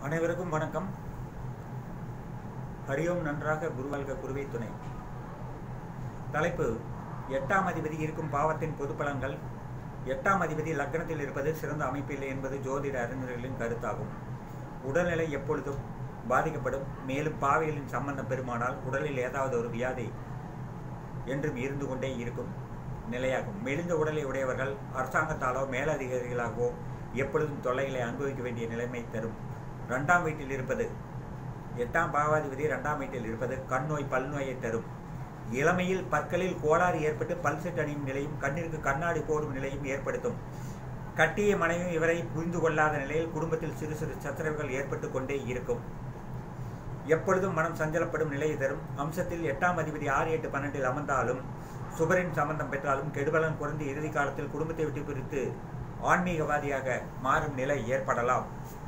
அனைவருக்கும் வணக்கம் ஹரியோம் நன்றாக குருவாழ்க குருவை துணை தலைப்பு எட்டாம் அதிபதி இருக்கும் பாவத்தின் பொது பலன்கள் எட்டாம் அதிபதி லக்னத்தில் இருப்பது சிறந்த அமைப்பில்லை என்பது ஜோதிட அறிஞர்களின் கருத்தாகும் உடல்நிலை எப்பொழுதும் பாதிக்கப்படும் மேலும் பாவிகளின் சம்பந்தம் பெருமானால் உடலில் ஏதாவது ஒரு வியாதி என்றும் இருந்து கொண்டே இருக்கும் நிலையாகும் மெலிந்த உடலை உடையவர்கள் அரசாங்கத்தாலோ மேலதிகாரிகளாகவோ எப்பொழுதும் தொல்லைகளை அனுபவிக்க வேண்டிய நிலைமை தரும் ரெண்டாம் வீட்டில் இருப்பது எட்டாம் பாவாதிபதி ரெண்டாம் வீட்டில் இருப்பது கண் நோய் பல் நோயை தரும் இளமையில் பற்களில் கோளாறு ஏற்பட்டு பல் செட் அணியும் நிலையும் கண்ணிற்கு கண்ணாடி போடும் நிலையும் ஏற்படுத்தும் கட்டிய மனைவி இவரை புரிந்து கொள்ளாத நிலையில் குடும்பத்தில் சிறு சிறு சச்சரவுகள் ஏற்பட்டு கொண்டே இருக்கும் எப்பொழுதும் மனம் சஞ்சலப்படும் நிலையை தரும் அம்சத்தில் எட்டாம் அதிபதி ஆறு எட்டு பன்னெண்டில் அமர்ந்தாலும் சுபரின் சம்பந்தம் பெற்றாலும் கெடுபலன் குறைந்து இறுதி காலத்தில் குடும்பத்தை விட்டு பிரித்து ஆன்மீகவாதியாக மாறும் நிலை ஏற்படலாம்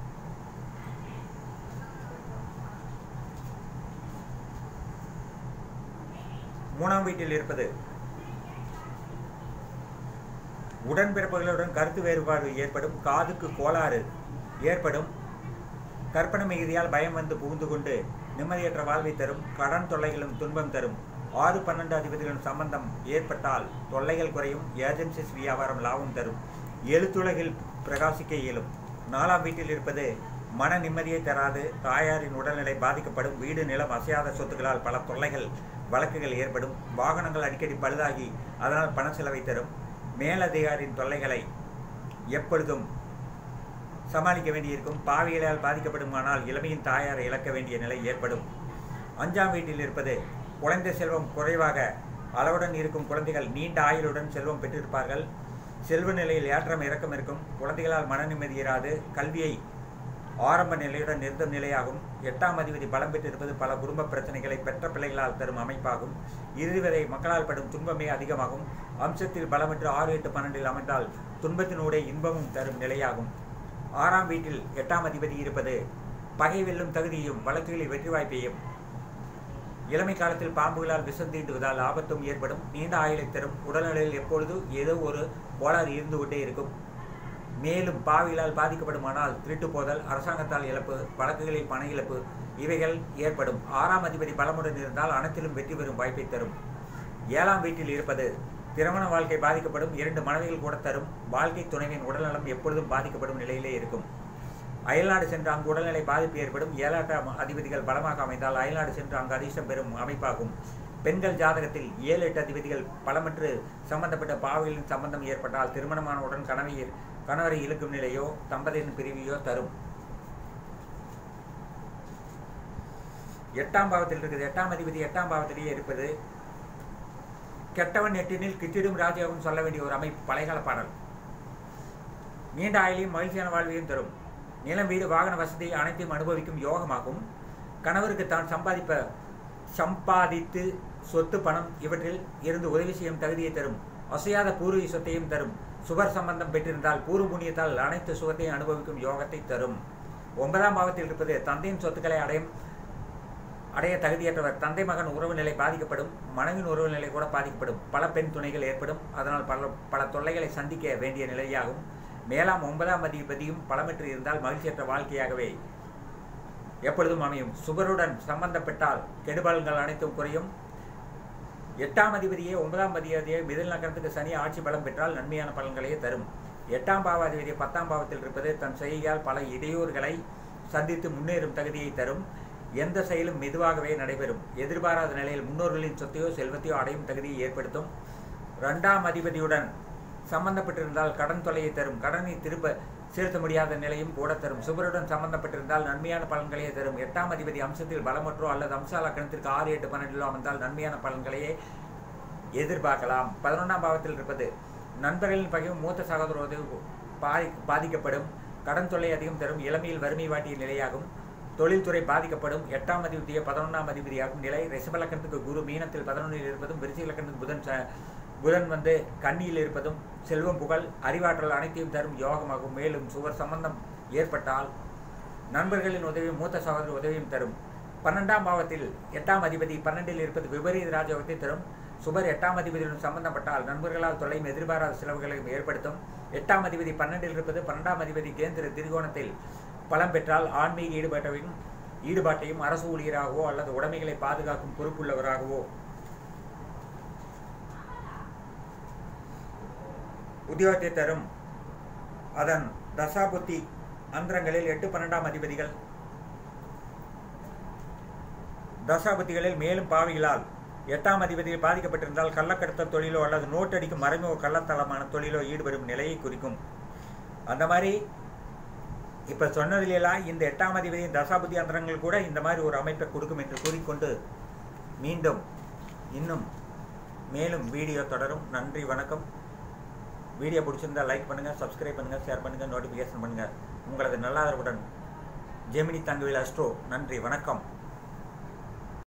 மூணாம் வீட்டில் இருப்பது உடன்பிறப்புகளுடன் கருத்து வேறுபாடு ஏற்படும் காதுக்கு கோளாறு ஏற்படும் கற்பனை மிகுதியால் பயம் வந்து புகுந்து கொண்டு நிம்மதியற்ற வாழ்வை தரும் கடன் தொல்லைகளும் துன்பம் தரும் ஆறு பன்னெண்டு அதிபதிகளின் சம்பந்தம் ஏற்பட்டால் தொல்லைகள் குறையும் ஏஜென்சிஸ் வியாபாரம் லாபம் தரும் எழுத்துலகில் பிரகாசிக்க இயலும் நாலாம் வீட்டில் இருப்பது மன நிம்மதியை தராது தாயாரின் உடல்நிலை பாதிக்கப்படும் வீடு நிலம் அசையாத சொத்துக்களால் பல தொல்லைகள் வழக்குகள் ஏற்படும் வாகனங்கள் அடிக்கடி பழுதாகி அதனால் பண செலவை தரும் மேலதிகாரின் தொல்லைகளை எப்பொழுதும் சமாளிக்க வேண்டியிருக்கும் பாவிகளால் பாதிக்கப்படுமானால் இளமையின் தாயாரை இழக்க வேண்டிய நிலை ஏற்படும் அஞ்சாம் வீட்டில் இருப்பது குழந்தை செல்வம் குறைவாக அளவுடன் இருக்கும் குழந்தைகள் நீண்ட ஆயுளுடன் செல்வம் பெற்றிருப்பார்கள் செல்வ நிலையில் ஏற்றம் இறக்கம் இருக்கும் குழந்தைகளால் மன நிம்மதி இராது கல்வியை ஆரம்ப நிலையுடன் நிறுத்தும் நிலையாகும் எட்டாம் அதிபதி பலம் பெற்றிருப்பது பல குடும்ப பிரச்சனைகளை பெற்ற பிள்ளைகளால் தரும் அமைப்பாகும் இறுதி வரை மக்களால் படும் துன்பமே அதிகமாகும் அம்சத்தில் பலமற்று ஆறு எட்டு பன்னெண்டில் அமைந்தால் துன்பத்தினூடே இன்பமும் தரும் நிலையாகும் ஆறாம் வீட்டில் எட்டாம் அதிபதி இருப்பது பகை வெல்லும் தகுதியும் வழக்குகளில் வெற்றி வாய்ப்பையும் இளமை காலத்தில் பாம்புகளால் விஷம் தீண்டுவதால் ஆபத்தும் ஏற்படும் நீண்ட ஆயுளை தரும் உடல்நிலையில் எப்பொழுது ஏதோ ஒரு கோளாறு இருந்து கொண்டே இருக்கும் மேலும் பாவிகளால் பாதிக்கப்படுமானால் திருட்டு போதல் அரசாங்கத்தால் இழப்பு வழக்குகளில் பண இழப்பு இவைகள் ஏற்படும் ஆறாம் அதிபதி பலமுடன் இருந்தால் அனைத்திலும் வெற்றி பெறும் வாய்ப்பை தரும் ஏழாம் வீட்டில் இருப்பது திருமண வாழ்க்கை பாதிக்கப்படும் இரண்டு மனைவிகள் கூட தரும் வாழ்க்கை துணைவின் உடல்நலம் எப்பொழுதும் பாதிக்கப்படும் நிலையிலே இருக்கும் அயல்நாடு சென்று அங்கு உடல்நிலை பாதிப்பு ஏற்படும் ஏழாட்ட அதிபதிகள் பலமாக அமைந்தால் அயல்நாடு சென்று அங்கு அதிர்ஷ்டம் பெறும் அமைப்பாகும் பெண்கள் ஜாதகத்தில் ஏழு எட்டு அதிபதிகள் பலமற்று சம்பந்தப்பட்ட பாவைகளின் சம்பந்தம் ஏற்பட்டால் திருமணமானவுடன் கணவை கணவரை இழுக்கும் நிலையோ தம்பதியின் பிரிவையோ தரும் எட்டாம் பாவத்தில் இருக்குது எட்டாம் அதிபதி எட்டாம் பாவத்திலேயே இருப்பது கெட்டவன் எட்டினில் கிட்டிடும் ராஜாவும் சொல்ல வேண்டிய ஒரு அமைப்பு பழையகால பாடல் நீண்ட ஆயிலையும் மகிழ்ச்சியான வாழ்வையும் தரும் நிலம் வீடு வாகன வசதி அனைத்தையும் அனுபவிக்கும் யோகமாகும் கணவருக்கு தான் சம்பாதிப்ப சம்பாதித்து சொத்து பணம் இவற்றில் இருந்து உதவி செய்யும் தகுதியை தரும் அசையாத பூர்வீக சொத்தையும் தரும் சுபர் சம்பந்தம் பெற்றிருந்தால் பூர்வ புண்ணியத்தால் அனைத்து சுகத்தையும் அனுபவிக்கும் யோகத்தை தரும் ஒன்பதாம் பாவத்தில் இருப்பது தந்தையின் சொத்துக்களை அடையும் அடைய தகுதியற்றவர் தந்தை மகன் உறவு நிலை பாதிக்கப்படும் மனைவின் உறவு நிலை கூட பாதிக்கப்படும் பல பெண் துணைகள் ஏற்படும் அதனால் பல பல தொல்லைகளை சந்திக்க வேண்டிய நிலையாகும் மேலாம் ஒன்பதாம் அதிபதியும் பலமற்று இருந்தால் மகிழ்ச்சியற்ற வாழ்க்கையாகவே எப்பொழுதும் அமையும் சுபருடன் சம்பந்தப்பட்டால் கெடுபலன்கள் அனைத்தும் குறையும் எட்டாம் அதிபதியே ஒன்பதாம் அதிபதியே மிதல் நகரத்துக்கு சனி ஆட்சி பலம் பெற்றால் நன்மையான பலன்களையே தரும் எட்டாம் பாவாதிபதி பத்தாம் பாவத்தில் இருப்பது தன் செய்கையால் பல இடையூறுகளை சந்தித்து முன்னேறும் தகுதியை தரும் எந்த செயலும் மெதுவாகவே நடைபெறும் எதிர்பாராத நிலையில் முன்னோர்களின் சொத்தையோ செல்வத்தையோ அடையும் தகுதியை ஏற்படுத்தும் இரண்டாம் அதிபதியுடன் சம்பந்தப்பட்டிருந்தால் கடன் தொல்லையை தரும் கடனை திரும்ப செலுத்த முடியாத நிலையும் கூட தரும் சுபருடன் சம்பந்தப்பட்டிருந்தால் நன்மையான பலன்களையே தரும் எட்டாம் அதிபதி அம்சத்தில் பலமற்றோ அல்லது அம்ச லக்கணத்திற்கு ஆறு எட்டு பன்னெண்டிலோ அமர்ந்தால் நன்மையான பலன்களையே எதிர்பார்க்கலாம் பதினொன்றாம் பாவத்தில் இருப்பது நண்பர்களின் பகையும் மூத்த சகோதர உதவி பாதி பாதிக்கப்படும் கடன் தொல்லை அதிகம் தரும் இளமையில் வறுமை வாட்டிய நிலையாகும் தொழில்துறை பாதிக்கப்படும் எட்டாம் அதிபதிய பதினொன்றாம் அதிபதியாகும் நிலை ரிஷபலக்கணத்துக்கு குரு மீனத்தில் பதினொன்றில் இருப்பதும் விருச்சிக லக்கணத்துக்கு புதன் புதன் வந்து கண்ணியில் இருப்பதும் செல்வம் புகழ் அறிவாற்றல் அனைத்தையும் தரும் யோகமாகும் மேலும் சுவர் சம்பந்தம் ஏற்பட்டால் நண்பர்களின் உதவியும் மூத்த சகோதர உதவியும் தரும் பன்னெண்டாம் பாவத்தில் எட்டாம் அதிபதி பன்னெண்டில் இருப்பது விபரீத ராஜயோகத்தை தரும் சுபர் எட்டாம் அதிபதியுடன் சம்பந்தப்பட்டால் நண்பர்களால் தொல்லையும் எதிர்பாராத செலவுகளையும் ஏற்படுத்தும் எட்டாம் அதிபதி பன்னெண்டில் இருப்பது பன்னெண்டாம் அதிபதி கேந்திர திரிகோணத்தில் பலம் பெற்றால் ஆன்மீக ஈடுபாட்டையும் ஈடுபாட்டையும் அரசு ஊழியராகவோ அல்லது உடைமைகளை பாதுகாக்கும் பொறுப்புள்ளவராகவோ உத்தியோகத்தை தரும் அதன் தசாபுத்தி அந்தரங்களில் எட்டு பன்னெண்டாம் அதிபதிகள் தசாபுத்திகளில் மேலும் பாவிகளால் எட்டாம் அதிபதியில் பாதிக்கப்பட்டிருந்தால் கள்ளக்கடத்தல் தொழிலோ அல்லது நோட்டடிக்கும் மறைமுக கள்ளத்தளமான தொழிலோ ஈடுபடும் நிலையை குறிக்கும் அந்த மாதிரி இப்போ சொன்னதிலெல்லாம் இந்த எட்டாம் அதிபதியின் தசாபுத்தி அந்தரங்கள் கூட இந்த மாதிரி ஒரு அமைப்பை கொடுக்கும் என்று கூறிக்கொண்டு மீண்டும் இன்னும் மேலும் வீடியோ தொடரும் நன்றி வணக்கம் வீடியோ பிடிச்சிருந்தா லைக் பண்ணுங்கள் சப்ஸ்கிரைப் பண்ணுங்கள் ஷேர் பண்ணுங்கள் நோட்டிஃபிகேஷன் பண்ணுங்கள் உங்களது நல்லாதரவுடன் ஜெமினி தங்கவேல் அஸ்ட்ரோ நன்றி வணக்கம்